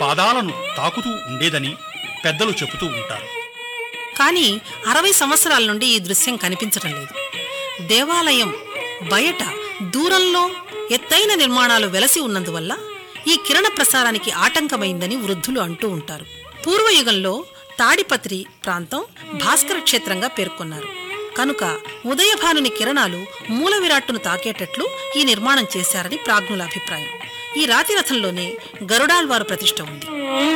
పాదాలను తాకుతూ ఉండేదని పెద్దలు చెబుతూ ఉంటారు కానీ అరవై సంవత్సరాల నుండి ఈ దృశ్యం కనిపించటం లేదు దేవాలయం బయట దూరంలో ఎత్తైన నిర్మాణాలు వెలసి ఉన్నందువల్ల ఈ కిరణ ప్రసారానికి ఆటంకమైందని వృద్ధులు అంటూ ఉంటారు పూర్వయుగంలో తాడిపత్రి ప్రాంతం భాస్కర క్షేత్రంగా పేర్కొన్నారు కనుక ఉదయభానుని కిరణాలు మూల విరాట్టును తాకేటట్లు ఈ నిర్మాణం చేశారని ప్రాజ్ఞుల అభిప్రాయం ఈ రాతిరథంలోనే గరుడాల్వారు ప్రతిష్ట ఉంది